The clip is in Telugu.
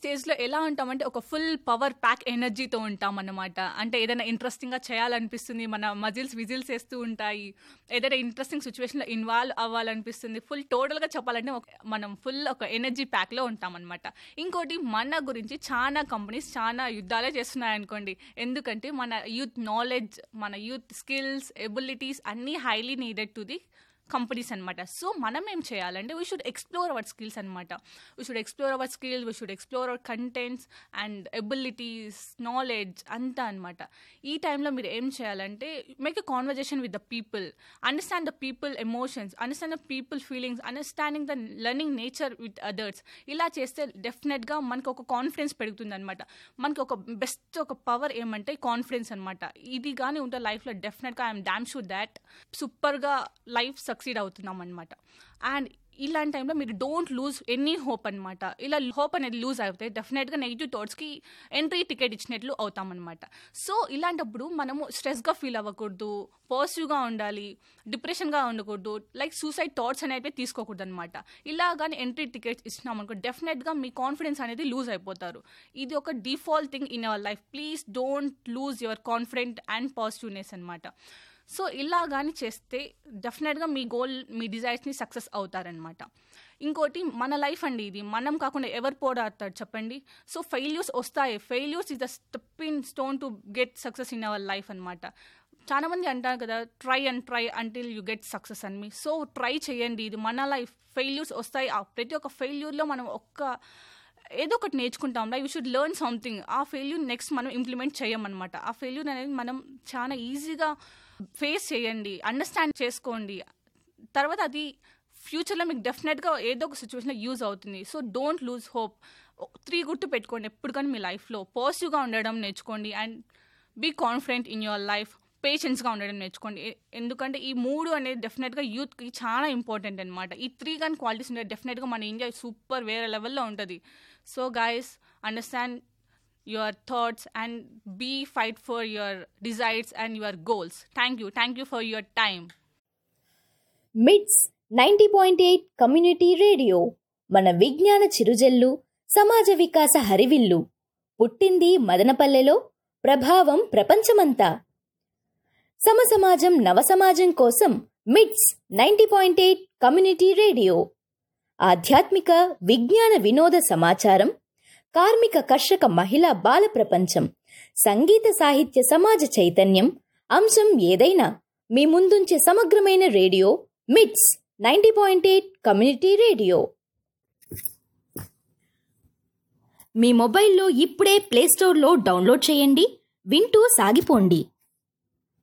స్టేజ్లో ఎలా ఉంటామంటే ఒక ఫుల్ పవర్ ప్యాక్ ఎనర్జీతో ఉంటాం అన్నమాట అంటే ఏదైనా ఇంట్రెస్టింగ్గా చేయాలనిపిస్తుంది మన మజిల్స్ విజిల్స్ వేస్తూ ఉంటాయి ఏదైనా ఇంట్రెస్టింగ్ సిచ్యువేషన్లో ఇన్వాల్వ్ అవ్వాలనిపిస్తుంది ఫుల్ టోటల్గా చెప్పాలంటే ఒక- మనం ఫుల్ ఒక ఎనర్జీ ప్యాక్లో ఉంటాం అనమాట ఇంకోటి మన గురించి చాలా కంపెనీస్ చాలా యుద్ధాలే చేస్తున్నాయి అనుకోండి ఎందుకంటే మన యూత్ నాలెడ్జ్ మన యూత్ స్కిల్స్ ఎబిలిటీస్ అన్నీ highly needed to the companies అనమాట సో మనం ఏం చేయాలంటే we should explore our skills అనమాట we should explore our skills we should explore our contents and abilities knowledge అంతా అనమాట ఈ టైంలో మీరు ఏం చేయాలంటే make a conversation with the people understand the people emotions understand the people feelings understanding the learning nature with others ఇలా చేస్తే డెఫినెట్గా మనకు ఒక కాన్ఫిడెన్స్ పెరుగుతుంది అనమాట మనకి ఒక బెస్ట్ ఒక పవర్ ఏమంటే కాన్ఫిడెన్స్ అనమాట ఇది కానీ ఉంటే లైఫ్లో డెఫినెట్గా ఐఎమ్ డామ్ షూర్ దాట్ సూపర్గా లైఫ్ సక్సీడ్ అవుతున్నాం అనమాట అండ్ ఇలాంటి టైంలో మీరు డోంట్ లూజ్ ఎనీ హోప్ అనమాట ఇలా హోప్ అనేది లూజ్ అవుతాయి డెఫినెట్గా నెగిటివ్ థాట్స్కి ఎంట్రీ టికెట్ ఇచ్చినట్లు అవుతామన్నమాట సో ఇలాంటప్పుడు మనము స్ట్రెస్గా ఫీల్ అవ్వకూడదు పాజిటివ్గా ఉండాలి డిప్రెషన్గా ఉండకూడదు లైక్ సూసైడ్ థాట్స్ అనేవి తీసుకోకూడదు అనమాట ఇలా కానీ ఎంట్రీ టికెట్స్ ఇచ్చినామనుకో డెఫినెట్గా మీ కాన్ఫిడెన్స్ అనేది లూజ్ అయిపోతారు ఇది ఒక default thing in our life please don't lose your confident and positiveness అనమాట సో ఇలా కానీ చేస్తే డెఫినెట్గా మీ గోల్ మీ డిజైర్స్ని సక్సెస్ అవుతారనమాట ఇంకోటి మన లైఫ్ అండి ఇది మనం కాకుండా ఎవరు పోరాడతారు చెప్పండి సో ఫెయిల్యూర్స్ వస్తాయి failures is the stepping stone to get success in our life అనమాట చాలా మంది అంటారు కదా try and try until you get success అని మీ సో ట్రై చేయండి ఇది మన లైఫ్ ఫెయిల్యూర్స్ వస్తాయి ఆ ప్రతి ఒక్క ఫెయిల్యూర్లో మనం ఒక్క ఏదో ఒకటి నేర్చుకుంటాం like you should learn something ఆ ఫెయిల్యూర్ నెక్స్ట్ మనం ఇంప్లిమెంట్ చేయమన్నమాట ఆ ఫెయిల్యూర్ అనేది మనం చాలా ఈజీగా ఫేస్ చేయండి అండర్స్టాండ్ చేసుకోండి తర్వాత అది ఫ్యూచర్లో మీకు డెఫినెట్గా ఏదో ఒక సిచ్యువేషన్లో యూజ్ అవుతుంది so don't lose hope three గుర్తు పెట్టుకోండి ఎప్పుడు కానీ మీ లైఫ్లో పాజిటివ్గా ఉండడం నేర్చుకోండి and be confident in your life పేషెన్స్గా ఉండడం నేర్చుకోండి ఎ- ఎందుకంటే ఈ మూడు అనేది డెఫినెట్గా యూత్కి చాలా ఇంపార్టెంట్ అనమాట ఈ త్రీ కానీ క్వాలిటీస్ ఉంటే డెఫినెట్గా మన ఇండియా సూపర్ వేరే లెవెల్లో ఉంటుంది so guys understand your thoughts and be fight for your desires and your goals thank you thank you for your time MITS ninety point eight community radio మన విజ్ఞాన చిరుజల్లు సమాజ వికాస హరివిల్లు పుట్టింది మదనపల్లెలో ప్రభావం ప్రపంచమంతా సమసమాజం నవసమాజం కోసం MITS ninety point eight community radio ఆధ్యాత్మిక విజ్ఞాన వినోద సమాచారం కార్మిక కర్షక మహిళా బాల ప్రపంచం సంగీత సాహిత్య సమాజ చైతన్యం అంశం ఏదైనా మీ ముందుంచే సమగ్రమైన radio MITS ninety point eight community radio మీ మొబైల్లో ఇప్పుడే ప్లేస్టోర్లో డౌన్లోడ్ చేయండి వింటూ సాగిపోండి